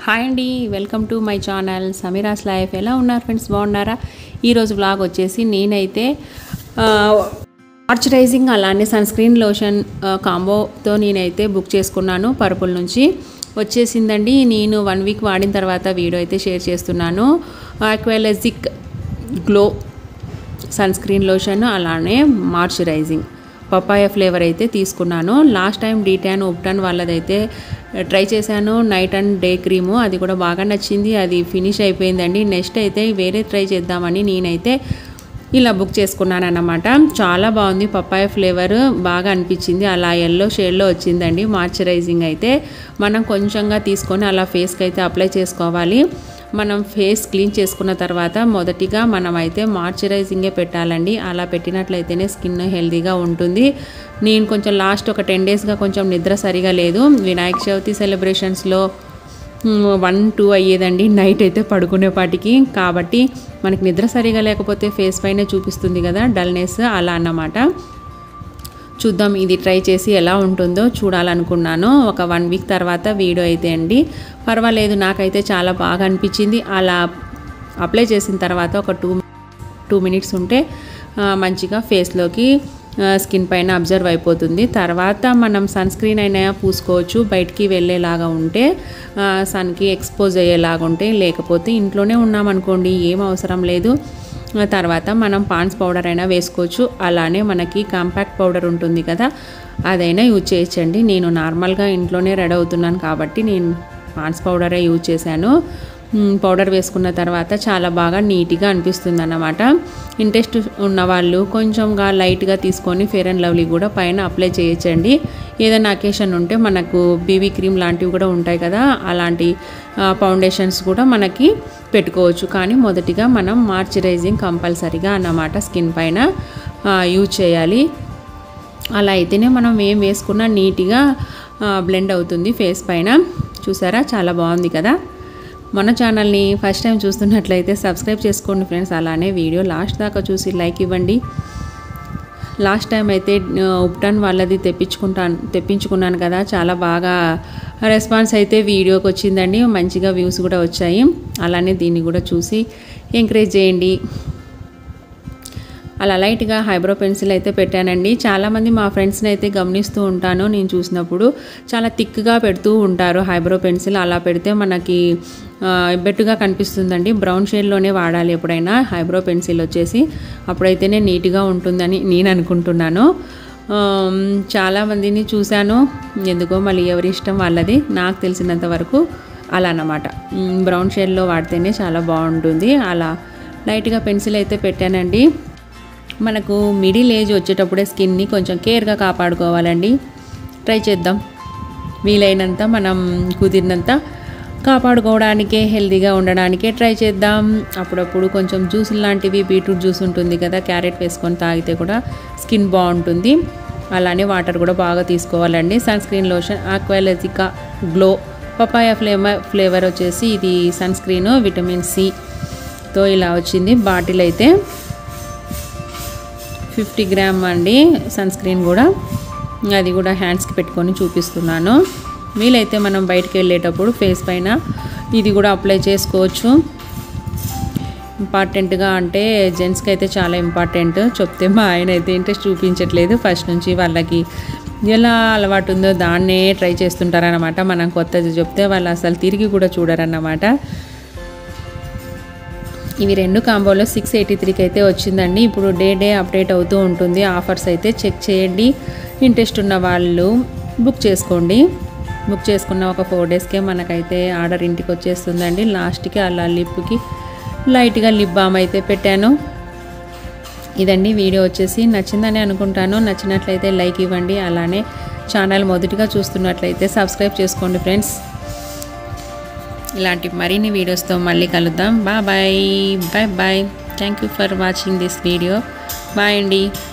hi అండి welcome to my channel Sameera's life ఎలా ఉన్నారు ఫ్రెండ్స్ బాగున్నారా ఈరోజు వ్లాగ్ వచ్చేసి నేనైతే మాయిశ్చరైజింగ్ అలానే సన్ స్క్రీన్ లోషన్ కాంబోతో నేనైతే బుక్ చేసుకున్నాను పర్పుల్ నుంచి వచ్చేసిందండి నేను వన్ వీక్ వాడిన తర్వాత వీడియో అయితే షేర్ చేస్తున్నాను Aqualogica glow sunscreen lotion అలానే మాయిశ్చరైజింగ్ పపాయ ఫ్లేవర్ అయితే తీసుకున్నాను లాస్ట్ టైం డీటాన్ ఉప్టాన్ వాళ్ళదైతే ట్రై చేశాను నైట్ అండ్ డే క్రీము అది కూడా బాగా నచ్చింది అది ఫినిష్ అయిపోయిందండి నెక్స్ట్ అయితే వేరే ట్రై చేద్దామని నేనైతే ఇలా బుక్ చేసుకున్నాను అన్నమాట చాలా బాగుంది పప్పాయ ఫ్లేవర్ బాగా అనిపించింది అలా ఎల్లో షేడ్లో వచ్చిందండి మాయిశ్చరైజింగ్ అయితే మనం కొంచెంగా తీసుకొని అలా ఫేస్కి అయితే అప్లై చేసుకోవాలి మనం ఫేస్ క్లీన్ చేసుకున్న తర్వాత మొదటిగా మనం అయితే మాయిశ్చరైజింగే పెట్టాలండి అలా పెట్టినట్లయితేనే స్కిన్ హెల్తీగా ఉంటుంది నేను కొంచెం లాస్ట్ ఒక టెన్ డేస్గా కొంచెం నిద్ర సరిగా లేదు వినాయక చవితి సెలబ్రేషన్స్లో వన్ టూ అయ్యేదండి నైట్ అయితే పడుకునేపాటికి కాబట్టి మనకి నిద్ర సరిగా లేకపోతే ఫేస్ పైన చూపిస్తుంది కదా డల్నెస్ అలా అన్నమాట చూద్దాం ఇది ట్రై చేసి ఎలా ఉంటుందో చూడాలనుకున్నాను ఒక వన్ వీక్ తర్వాత వీడియో అయితే అండి పర్వాలేదు నాకైతే చాలా బాగా అనిపించింది అలా అప్లై చేసిన తర్వాత ఒక టూ టూ మినిట్స్ ఉంటే మంచిగా ఫేస్లోకి స్కిన్ పైన అబ్జర్వ్ అయిపోతుంది తర్వాత మనం సన్ స్క్రీన్ అయినా పూసుకోవచ్చు బయటికి వెళ్ళేలాగా ఉంటే సన్కి ఎక్స్పోజ్ అయ్యేలాగా ఉంటే లేకపోతే ఇంట్లోనే ఉన్నామనుకోండి ఏం అవసరం లేదు తర్వాత మనం పాన్స్ పౌడర్ అయినా వేసుకోవచ్చు అలానే మనకి కాంపాక్ట్ పౌడర్ ఉంటుంది కదా అదైనా యూజ్ చేయొచ్చండి నేను నార్మల్గా ఇంట్లోనే రెడీ అవుతున్నాను కాబట్టి నేను పాన్స్ పౌడరే యూజ్ చేశాను పౌడర్ వేసుకున్న తర్వాత చాలా బాగా నీట్గా అనిపిస్తుంది అన్నమాట ఇంట్రెస్ట్ ఉన్నవాళ్ళు కొంచెంగా లైట్గా తీసుకొని ఫేర్ అండ్ లవ్లీ కూడా పైన అప్లై చేయొచ్చండి ఏదైనా అకేషన్ ఉంటే మనకు బీబీ క్రీమ్ లాంటివి కూడా ఉంటాయి కదా అలాంటి ఫౌండేషన్స్ కూడా మనకి పెట్టుకోవచ్చు కానీ మొదటిగా మనం మాయిశ్చరైజింగ్ కంపల్సరీగా అన్నమాట స్కిన్ పైన యూజ్ చేయాలి అలా అయితేనే మనం ఏం వేసుకున్నా నీట్గా బ్లెండ్ అవుతుంది ఫేస్ పైన చూసారా చాలా బాగుంది కదా మన ఛానల్ని ఫస్ట్ టైం చూస్తున్నట్లయితే సబ్స్క్రైబ్ చేసుకోండి ఫ్రెండ్స్ అలానే వీడియో లాస్ట్ దాకా చూసి లైక్ ఇవ్వండి లాస్ట్ టైం అయితే ఉప్టాన్ వాళ్ళది తెప్పించుకుంటాను తెప్పించుకున్నాను కదా చాలా బాగా రెస్పాన్స్ అయితే వీడియోకి వచ్చిందండి మంచిగా వ్యూస్ కూడా వచ్చాయి అలానే దీన్ని కూడా చూసి ఎంకరేజ్ చేయండి అలా లైట్గా హైబ్రో పెన్సిల్ అయితే పెట్టానండి చాలామంది మా ఫ్రెండ్స్ని అయితే గమనిస్తూ ఉంటాను నేను చూసినప్పుడు చాలా థిక్గా పెడుతూ ఉంటారు హైబ్రో పెన్సిల్ అలా పెడితే మనకి బెట్టుగా కనిపిస్తుందండి బ్రౌన్ షేడ్లోనే వాడాలి ఎప్పుడైనా హైబ్రో పెన్సిల్ వచ్చేసి అప్పుడైతేనే నీట్గా ఉంటుందని నేను అనుకుంటున్నాను చాలామందిని చూశాను ఎందుకో మళ్ళీ ఎవరి ఇష్టం వాళ్ళది నాకు తెలిసినంత వరకు అలా అన్నమాట బ్రౌన్ షేడ్లో వాడితేనే చాలా బాగుంటుంది అలా లైట్గా పెన్సిల్ అయితే పెట్టానండి మనకు మిడిల్ ఏజ్ వచ్చేటప్పుడే స్కిన్ని కొంచెం కేర్గా కాపాడుకోవాలండి ట్రై చేద్దాం వీలైనంత మనం కుదిరినంత కాపాడుకోవడానికే హెల్తీగా ఉండడానికే ట్రై చేద్దాం అప్పుడప్పుడు కొంచెం జ్యూస్ లాంటివి బీట్రూట్ జ్యూస్ ఉంటుంది కదా క్యారెట్ వేసుకొని తాగితే కూడా స్కిన్ బాగుంటుంది అలానే వాటర్ కూడా బాగా తీసుకోవాలండి sunscreen lotion Aqualogica glow papaya flavour flavour వచ్చేసి ఇది సన్ స్క్రీన్ విటమిన్ సితో ఇలా వచ్చింది బాటిల్ అయితే ఫిఫ్టీ గ్రామ్ అండి సన్ స్క్రీన్ కూడా అది కూడా హ్యాండ్స్కి పెట్టుకొని చూపిస్తున్నాను వీలైతే మనం బయటికి వెళ్ళేటప్పుడు ఫేస్ పైన ఇది కూడా అప్లై చేసుకోవచ్చు ఇంపార్టెంట్గా అంటే జెంట్స్కి అయితే చాలా ఇంపార్టెంట్ చెప్తే మా ఆయన అయితే ఇంట్రెస్ట్ చూపించట్లేదు ఫస్ట్ నుంచి వాళ్ళకి ఎలా అలవాటు ఉందో దాన్నే ట్రై చేస్తుంటారనమాట మనం కొత్తది చెప్తే వాళ్ళు అసలు తిరిగి కూడా చూడరన్నమాట ఇవి రెండు కాంబోలో సిక్స్ ఎయిటీ త్రీకి అయితే వచ్చిందండి ఇప్పుడు డే డే అప్డేట్ అవుతూ ఉంటుంది ఆఫర్స్ అయితే చెక్ చేయండి ఇంట్రెస్ట్ ఉన్న వాళ్ళు బుక్ చేసుకోండి బుక్ చేసుకున్న ఒక ఫోర్ డేస్కే మనకైతే ఆర్డర్ ఇంటికి వచ్చేస్తుందండి లాస్ట్కి అలా లిప్కి లైట్గా లిప్ బామ్ అయితే పెట్టాను ఇదండి వీడియో వచ్చేసి నచ్చిందని అనుకుంటాను నచ్చినట్లయితే లైక్ ఇవ్వండి అలానే ఛానల్ మొదటిగా చూస్తున్నట్లయితే సబ్స్క్రైబ్ చేసుకోండి ఫ్రెండ్స్ ఇలాంటి మరిన్ని వీడియోస్తో మళ్ళీ కలుద్దాం bye bye bye bye thank you for watching this video bye అండి